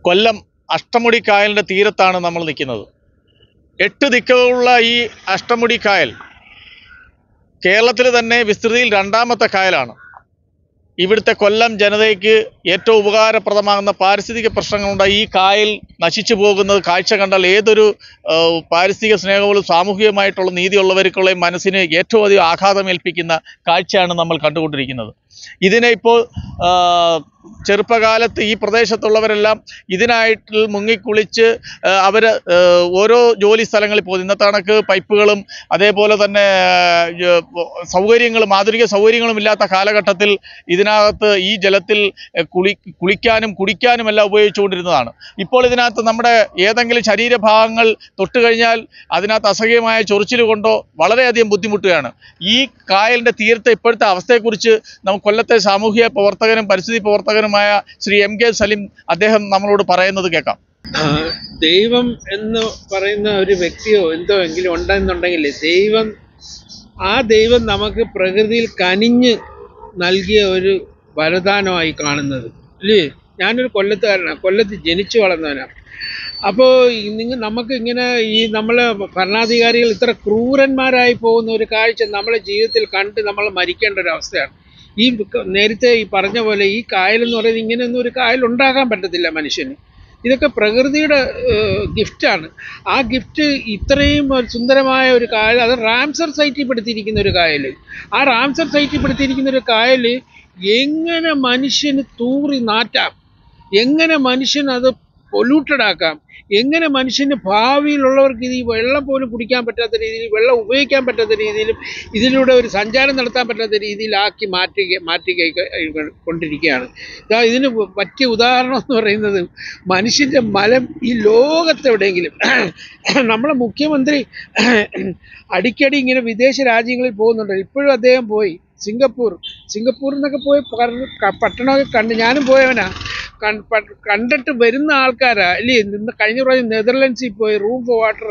കൊല്ലം അഷ്ടമുടി കായലിൻ്റെ തീരത്താണ് നമ്മൾ നിൽക്കുന്നത് എട്ട് ദിക്കുകളുള്ള ഈ അഷ്ടമുടി കായൽ കേരളത്തിൽ തന്നെ വിസ്തൃതിയിൽ രണ്ടാമത്തെ കായലാണ് ഇവിടുത്തെ കൊല്ലം ജനതയ്ക്ക് ഏറ്റവും ഉപകാരപ്രദമാകുന്ന പാരിസ്ഥിതിക പ്രശ്നങ്ങളുണ്ട് ഈ കായൽ നശിച്ചു പോകുന്നത് കാഴ്ച കണ്ടാൽ ഏതൊരു ആ, പാരിസ്ഥിതിക സ്നേഹവും സാമൂഹികമായിട്ടുള്ള നീതിയുള്ളവർക്കുള്ള മനസ്സിന് ഏറ്റവും അധികം ആഘാതമേൽപ്പിക്കുന്ന കാഴ്ചയാണ് നമ്മൾ കണ്ടുകൊണ്ടിരിക്കുന്നത് ഇതിനെ ഇപ്പോൾ ആ, ചെറുപ്പകാലത്ത് ഈ പ്രദേശത്തുള്ളവരെല്ലാം ഇതിനായിട്ട് മുങ്ങിക്കുളിച്ച് അവർ ഓരോ ജോലി സ്ഥലങ്ങളിൽ പോകുന്നു ഇന്നത്തെ കണക്ക് പൈപ്പുകളും അതേപോലെ തന്നെ ആ, സൗകര്യങ്ങളും ആധുനിക സൗകര്യങ്ങളും ഇല്ലാത്ത കാലഘട്ടത്തിൽ ഇതിനകത്ത് ഈ ജലത്തിൽ ഏഹ്, കുളി കുളിക്കാനും കുടിക്കാനും എല്ലാം ഉപയോഗിച്ചുകൊണ്ടിരുന്നതാണ് ഇപ്പോൾ ഇതിനകത്ത് നമ്മുടെ ഏതെങ്കിലും ശരീരഭാഗങ്ങൾ തൊട്ട് കഴിഞ്ഞാൽ അതിനകത്ത് അസഹ്യമായ ചൊറിച്ചിൽ കൊണ്ടോ വളരെയധികം ബുദ്ധിമുട്ടുകയാണ് ഈ കായലിൻ്റെ തീരത്തെ ഇപ്പോഴത്തെ അവസ്ഥയെക്കുറിച്ച് നമുക്ക് കൊല്ലത്തെ സാമൂഹിക പ്രവർത്തകനും പരിസ്ഥിതി പ്രവർത്തകനുമായ ശ്രീ എം കെ സലിം അദ്ദേഹം നമ്മളോട് പറയുന്നത് കേൾക്കാം ആ, ദൈവം എന്ന് പറയുന്ന ഒരു വ്യക്തിയോ എന്തോ എങ്കിലും ഉണ്ടെന്നുണ്ടെങ്കിൽ ദൈവം ആ ദൈവം നമുക്ക് പ്രകൃതിയിൽ കനിഞ്ഞ് നൽകിയ ഒരു വരദാനമായി കാണുന്നത് അല്ലേ ഞാനൊരു കൊല്ലത്തുകാരനാണ് കൊല്ലത്ത് ജനിച്ചു വളർന്നവനാണ് അപ്പോൾ നിങ്ങൾ നമുക്ക് ഇങ്ങനെ ഈ നമ്മളെ ഭരണാധികാരികൾ ഇത്ര ക്രൂരന്മാരായി പോകുന്ന ഒരു കാഴ്ച നമ്മളെ ജീവിതത്തിൽ കണ്ട് നമ്മൾ മരിക്കേണ്ട ഒരു അവസ്ഥയാണ് ഈ ക- നേരത്തെ ഈ പറഞ്ഞ പോലെ ഈ കായലെന്ന് പറയുന്നത് ഇങ്ങനെയൊന്നും ഒരു കായൽ ഉണ്ടാകാൻ പറ്റത്തില്ല മനുഷ്യന് ഇതൊക്കെ പ്രകൃതിയുടെ ഗിഫ്റ്റാണ് ആ ഗിഫ്റ്റ് ഇത്രയും ഒരു സുന്ദരമായ ഒരു കായൽ അത് റാംസർ സൈറ്റിൽ പെടുത്തിയിരിക്കുന്ന ഒരു കായൽ ആ റാംസർ സൈറ്റിൽ പെടുത്തിയിരിക്കുന്ന ഒരു കായൽ എങ്ങനെ മനുഷ്യന് തൂറി നാറ്റാം എങ്ങനെ മനുഷ്യൻ അത് പൊല്യൂട്ടഡ് ആക്കാം എങ്ങനെ മനുഷ്യന് ഭാവിയിലുള്ളവർക്ക് ഇത് ഈ വെള്ളം പോലും കുടിക്കാൻ പറ്റാത്ത രീതിയിൽ വെള്ളം ഉപയോഗിക്കാൻ പറ്റാത്ത രീതിയിലും ഇതിലൂടെ ഒരു സഞ്ചാരം നടത്താൻ പറ്റാത്ത രീതിയിലാക്കി മാറ്റുക മാറ്റി കൊണ്ടിരിക്കുകയാണ് ഇതാ ഇതിന് പറ്റിയ ഉദാഹരണം എന്ന് പറയുന്നത് മനുഷ്യൻ്റെ മലം ഈ ലോകത്തെവിടെയെങ്കിലും നമ്മളെ മുഖ്യമന്ത്രി അടിക്കടി ഇങ്ങനെ വിദേശ രാജ്യങ്ങളിൽ പോകുന്നുണ്ട് ഇപ്പോഴും അദ്ദേഹം പോയി സിംഗപ്പൂർ സിംഗപ്പൂരിൽ നിന്നൊക്കെ പോയി പറ- ക- പട്ടണമൊക്കെ കണ്ട് ഞാനും പോയവനാ കൺ- പ- കണ്ടിട്ട് വരുന്ന ആൾക്കാരാ അല്ലേ ഇന്ന് കഴിഞ്ഞ പ്രാവശ്യം നെതർലൻഡ്സിൽ പോയി റൂം ഫോർ വാട്ടർ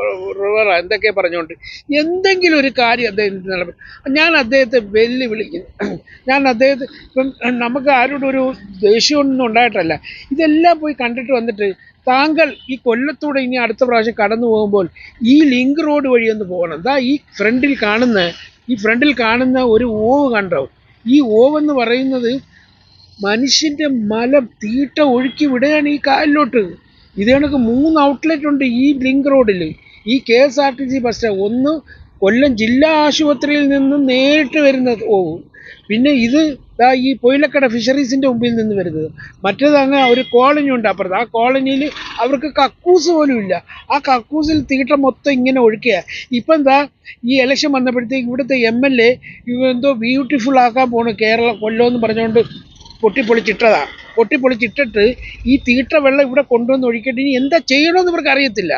റിവറാ എന്തൊക്കെ പറഞ്ഞുകൊണ്ട് എന്തെങ്കിലും ഒരു കാര്യം അദ്ദേഹത്തിന് നടക്കും ഞാൻ അദ്ദേഹത്തെ വെല്ലുവിളിക്കുന്നു ഞാൻ അദ്ദേഹത്തെ ഇപ്പം നമുക്ക് ആരോടും ഒരു ദേഷ്യമൊന്നും ഉണ്ടായിട്ടല്ല ഇതെല്ലാം പോയി കണ്ടിട്ട് വന്നിട്ട് താങ്കൾ ഈ കൊല്ലത്തൂടെ ഇനി അടുത്ത പ്രാവശ്യം കടന്നു പോകുമ്പോൾ ഈ ലിങ്ക് റോഡ് വഴി ഒന്ന് പോകണം ദാ ഈ ഫ്രണ്ടിൽ കാണുന്ന ഈ ഫ്രണ്ടിൽ കാണുന്ന ഒരു ഓവ് കണ്ടോ ഈ ഓവ് എന്ന് പറയുന്നത് മനുഷ്യൻ്റെ മലം തീട്ട ഒഴുക്കി വിടുകയാണ് ഈ കായലിലോട്ട് ഇത് കണക്ക് മൂന്ന് ഔട്ട്ലെറ്റ് ഉണ്ട് ഈ ലിങ്ക് റോഡിൽ ഈ K S R T C bus stand ഒന്ന് കൊല്ലം ജില്ലാ ആശുപത്രിയിൽ നിന്ന് നേരിട്ട് വരുന്ന ഓവ് പിന്നെ ഇത് ദാ ഈ പൊയിലക്കട ഫിഷറീസിൻ്റെ മുമ്പിൽ നിന്ന് വരുന്നത് മറ്റേത് അങ്ങ് ഒരു കോളനി ഉണ്ട് അപ്പുറത്ത് ആ കോളനിയിൽ അവർക്ക് കക്കൂസ് പോലും ഇല്ല ആ കക്കൂസിൽ തീട്ട മൊത്തം ഇങ്ങനെ ഒഴുക്കുക ഇപ്പം എന്താ ഈ ഇലക്ഷൻ വന്നപ്പോഴത്തേക്ക് ഇവിടുത്തെ എം എൽ എ എന്തോ ബ്യൂട്ടിഫുൾ ആക്കാൻ പോണു കേരളം കൊല്ലം എന്ന് പറഞ്ഞുകൊണ്ട് പൊട്ടിപ്പൊളിച്ചിട്ടതാ പൊട്ടിപ്പൊളിച്ചിട്ടിട്ട് ഈ തീട്ട വെള്ളം ഇവിടെ കൊണ്ടുവന്ന് ഒഴിക്കട്ടെ ഇനി എന്താ ചെയ്യണമെന്ന് ഇവർക്ക് അറിയത്തില്ല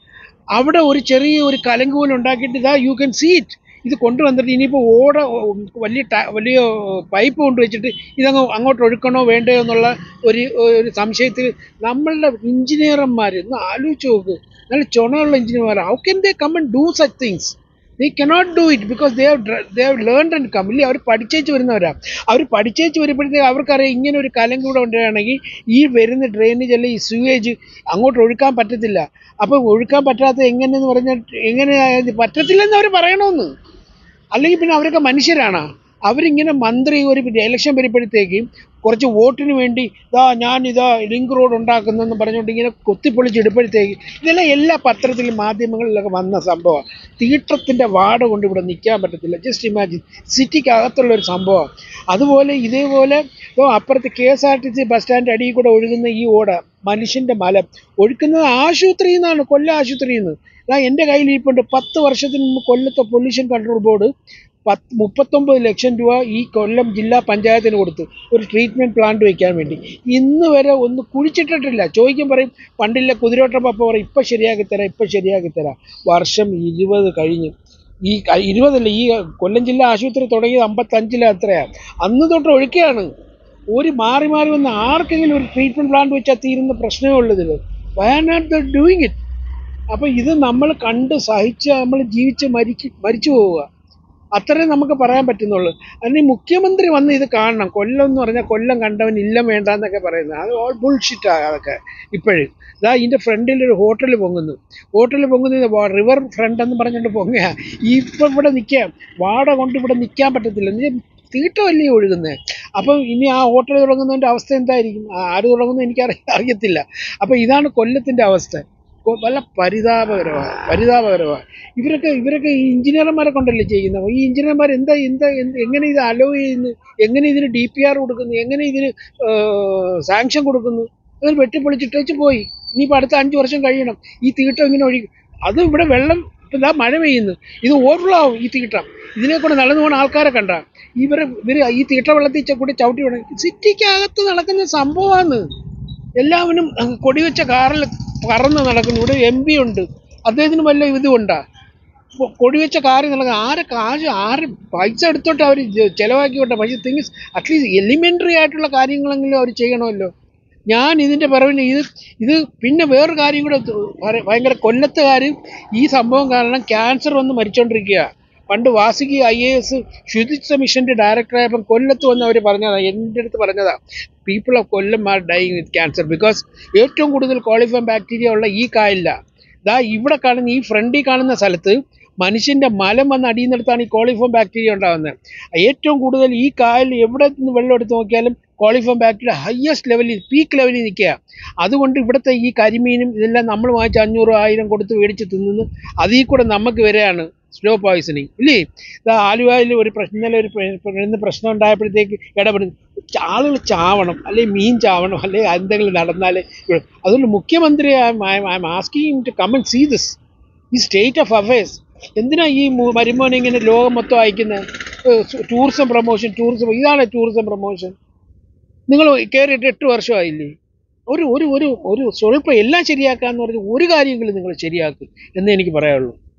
അവിടെ ഒരു ചെറിയ ഒരു കലങ്ക് പോലെ ഉണ്ടാക്കിയിട്ട് ഇതാ യു ക്യാൻ സീ ഇറ്റ് ഇത് കൊണ്ടുവന്നിട്ട് ഇനിയിപ്പോൾ ഓട വലിയ ടാ വലിയ പൈപ്പ് കൊണ്ടുവച്ചിട്ട് ഇതങ്ങ് അങ്ങോട്ട് ഒഴുക്കണോ വേണ്ടയോ എന്നുള്ള ഒരു ഒരു സംശയത്തിൽ നമ്മളുടെ എഞ്ചിനീയർമാർ ഒന്ന് ആലോചിച്ച് നോക്ക് നല്ല ചുണയുള്ള എഞ്ചിനീയർമാർ how can they come and do such things they cannot do it because they have they have learned and come ഇല്ലേ അവർ പഠിച്ചേച്ച് വരുന്നവരാ അവർ പഠിച്ചേച്ച് വരുമ്പോഴത്തേക്ക് അവർക്കറിയാം ഇങ്ങനെ ഒരു കലം കൂടെ ഉണ്ടാണെങ്കിൽ ഈ വരുന്ന ഡ്രെയിനേജ് അല്ലെങ്കിൽ ഈ സ്യൂവേജ് അങ്ങോട്ട് ഒഴുക്കാൻ പറ്റത്തില്ല അപ്പോൾ ഒഴുക്കാൻ പറ്റാത്ത എങ്ങനെയെന്ന് പറഞ്ഞാൽ എങ്ങനെയായത് പറ്റത്തില്ലെന്ന് അവർ പറയണമെന്ന് അല്ലെങ്കിൽ പിന്നെ അവരൊക്കെ മനുഷ്യരാണ് അവരിങ്ങനെ മന്ത്രി ഒരു ഇലക്ഷൻ വരുമ്പോഴത്തേക്ക് കുറച്ച് വോട്ടിന് വേണ്ടി ഇതാ ഞാൻ ഇതാ ലിങ്ക് റോഡ് ഉണ്ടാക്കുന്നെന്ന് പറഞ്ഞുകൊണ്ട് ഇങ്ങനെ കൊത്തിപ്പൊളിച്ചിടുമ്പോഴത്തേക്ക് ഇതെല്ലാം എല്ലാ പത്രത്തിലും മാധ്യമങ്ങളിലൊക്കെ വന്ന സംഭവമാണ് തീട്ടത്തിൻ്റെ വാട കൊണ്ട് ഇവിടെ നിൽക്കാൻ പറ്റത്തില്ല ജസ്റ്റ് ഇമാജിൻ സിറ്റിക്ക് അകത്തുള്ള ഒരു സംഭവമാണ് അതുപോലെ ഇതേപോലെ ഇപ്പോൾ അപ്പുറത്ത് K S R T C bus stand അടിയിൽ കൂടെ ഒഴുകുന്ന ഈ ഓട മനുഷ്യൻ്റെ മലം ഒഴുക്കുന്നത് ആശുപത്രിയിൽ നിന്നാണ് കൊല്ലം ആശുപത്രിയിൽ നിന്ന് അതാ എൻ്റെ കയ്യിൽ ഇരിപ്പുണ്ട് പത്ത് വർഷത്തിന് മുമ്പ് കൊല്ലത്തെ പൊല്യൂഷൻ കൺട്രോൾ ബോർഡ് പത്ത് മുപ്പത്തൊമ്പത് ലക്ഷം രൂപ ഈ കൊല്ലം ജില്ലാ പഞ്ചായത്തിന് കൊടുത്തു ഒരു ട്രീറ്റ്മെൻറ്റ് പ്ലാന്റ് വയ്ക്കാൻ വേണ്ടി ഇന്ന് വരെ ഒന്ന് കുഴിച്ചിട്ടിട്ടില്ല ചോദിക്കും പറയും പണ്ടില്ല കുതിരോട്ടം പപ്പ പറയും ഇപ്പം ശരിയാക്കി തരാം ഇപ്പം ശരിയാക്കി തരാം വർഷം ഇരുപത് കഴിഞ്ഞു ഈ ക- ഇരുപതല്ല ഈ കൊല്ലം ജില്ലാ ആശുപത്രി തുടങ്ങിയത് അമ്പത്തഞ്ചിലെ അത്രയാണ് അന്ന് തൊട്ട് ഒഴുക്കുകയാണ് ഒരു മാറി മാറി വന്ന് ആർക്കെങ്കിലും ഒരു ട്രീറ്റ്മെൻറ്റ് പ്ലാന്റ് വെച്ചാൽ തീരുന്ന പ്രശ്നമേ ഉള്ളതിൽ why are not the doing it അപ്പോൾ ഇത് നമ്മൾ കണ്ട് സഹിച്ച് നമ്മൾ ജീവിച്ച് മരിക്ക് മരിച്ചു പോവുക അത്രേ നമുക്ക് പറയാൻ പറ്റുന്നുള്ളൂ അതിന് മുഖ്യമന്ത്രി വന്ന് ഇത് കാണണം കൊല്ലം എന്ന് പറഞ്ഞാൽ കൊല്ലം കണ്ടവൻ ഇല്ലം വേണ്ട എന്നൊക്കെ പറയുന്നത് അത് ഓൾ ബുൾഷിറ്റാണ് അതൊക്കെ ഇപ്പോഴും ഇതാ ഇതിൻ്റെ ഫ്രണ്ടിൽ ഒരു ഹോട്ടൽ പൊങ്ങുന്നു ഹോട്ടൽ പൊങ്ങുന്നത് റിവർ ഫ്രണ്ട് എന്ന് പറഞ്ഞുകൊണ്ട് പൊങ്ങുക ഇപ്പം ഇവിടെ നിൽക്കാം വാട കൊണ്ട് ഇവിടെ നിൽക്കാൻ പറ്റത്തില്ല നീ തീട്ടമല്ലേ ഒഴുകുന്നത് അപ്പം ഇനി ആ ഹോട്ടൽ തുടങ്ങുന്നതിൻ്റെ അവസ്ഥ എന്തായിരിക്കും ആ ആര് തുടങ്ങുന്നു എനിക്ക് അറിയത്തില്ല അപ്പം ഇതാണ് കൊല്ലത്തിൻ്റെ അവസ്ഥ കൊ- വല്ല പരിതാപകരമാണ് പരിതാപകരമാണ് ഇവരൊക്കെ ഇവരൊക്കെ ഈ എഞ്ചിനീയർമാരെ കൊണ്ടല്ലേ ചെയ്യുന്നത് ഈ എഞ്ചിനീയർമാർ എന്താ എന്താ എന്ത് എങ്ങനെ ഇത് അലോ ചെയ്യുന്നു എങ്ങനെ ഇതിന് ഡി പി ആർ കൊടുക്കുന്നു എങ്ങനെ ഇതിന് സാങ്ഷൻ കൊടുക്കുന്നു അത് വെട്ടിപ്പൊളിച്ചിട്ടേച്ച് പോയി ഇനിയിപ്പോൾ അടുത്ത അഞ്ച് വർഷം കഴിയണം ഈ തീട്ടം ഇങ്ങനെ ഒഴുകി അത് ഇവിടെ വെള്ളം ഇപ്പം ഇതാ മഴ പെയ്യുന്നു ഇത് ഓവർഫ്ലോ ഈ തീട്ടം ഇതിനെ കൂടെ നടന്നു പോകുന്ന ആൾക്കാരെ കണ്ട ഇവർ ഇവർ ഈ തീട്ട വെള്ളത്തിൽ ച- കൂടി ചവിട്ടി വേണം സിറ്റിക്കകത്ത് നടക്കുന്ന സംഭവമാണ് എല്ലാവരും അങ്ങ് കൊടിവെച്ച കാറിൽ പറന്ന് നടക്കുന്നു ഇവിടെ എം പി ഉണ്ട് അദ്ദേഹത്തിന് വല്ല ഇതുകൊണ്ടാ കൊ- കൊടിവെച്ച കാറിൽ നടക്കുന്ന ആരെ കാശ് ആര് പൈസ എടുത്തോട്ട് അവർ ചിലവാക്കിക്കോട്ടെ പക്ഷേ തിങ്സ് അറ്റ്ലീസ്റ്റ് എലിമെൻ്ററി ആയിട്ടുള്ള കാര്യങ്ങളെങ്കിലും അവർ ചെയ്യണമല്ലോ ഞാൻ ഇതിൻ്റെ പിറവിൽ ഇത് ഇത് പിന്നെ വേറൊരു കാര്യം കൂടെ ഭയ- ഭയങ്കര കൊല്ലത്തുകാർ ഈ സംഭവം കാരണം ക്യാൻസർ വന്ന് മരിച്ചുകൊണ്ടിരിക്കുക പണ്ട് വാസുകി ഐ എ എസ് ശുചിത്വ മിഷൻ്റെ ഡയറക്ടറായപ്പം കൊല്ലത്ത് വന്ന് അവർ പറഞ്ഞതാ എൻ്റെ അടുത്ത് പറഞ്ഞതാ people of Kollam are dying with cancer because ഏറ്റവും കൂടുതൽ ക്വാളിഫൈം ബാക്ടീരിയ ഉള്ള ഈ കായലില്ല ദാ ഇവിടെ കാണുന്ന ഈ ഫ്രണ്ടിൽ കാണുന്ന സ്ഥലത്ത് മനുഷ്യൻ്റെ മലം വന്ന് അടിയുന്നിടത്താണ് ഈ കോളിഫോം ബാക്ടീരിയ ഉണ്ടാകുന്നത് ഏറ്റവും കൂടുതൽ ഈ കായലിൽ എവിടെ നിന്ന് വെള്ളം എടുത്ത് നോക്കിയാലും കോളിഫോം ബാക്ടീരിയ ഹയസ്റ്റ് ലെവലിൽ പീക്ക് ലെവലിൽ നിൽക്കുക അതുകൊണ്ട് ഇവിടുത്തെ ഈ കരിമീനും ഇതെല്ലാം നമ്മൾ വാങ്ങിച്ച് അഞ്ഞൂറ് ആയിരം കൊടുത്ത് മേടിച്ച് തിന്നുന്നു അതിൽ കൂടെ നമുക്ക് വരെയാണ് സ്ലോ പോയിസണിങ് ഇല്ലേ ഇതാ ആലുവയിൽ ഒരു പ്രശ്നം ഇന്നലെ ഒരു പ്ര- ഇന്ന് പ്രശ്നം ഉണ്ടായപ്പോഴത്തേക്ക് ഇടപെടുന്നു ആളുകൾ ചാവണം അല്ലെങ്കിൽ മീൻ ചാവണം അല്ലെങ്കിൽ എന്തെങ്കിലും നടന്നാൽ അതുകൊണ്ട് മുഖ്യമന്ത്രി I am asking to come and see this ഈ സ്റ്റേറ്റ് ഓഫ് അഫയേഴ്സ് എന്തിനാ ഈ മു- മരുമോനെ ഇങ്ങനെ ലോകം മൊത്തം അയക്കുന്നത് ടൂറിസം പ്രൊമോഷൻ ടൂറിസം ഇതാണ് ടൂറിസം പ്രൊമോഷൻ നിങ്ങൾ കയറിയിട്ട് എട്ട് വർഷമായില്ലേ ഒരു ഒരു ഒരു ഒരു സ്വല്പം എല്ലാം ശരിയാക്കാന്ന് പറഞ്ഞ് ഒരു കാര്യമെങ്കിലും നിങ്ങൾ ശരിയാക്കും എന്നേ എനിക്ക് പറയാനുള്ളൂ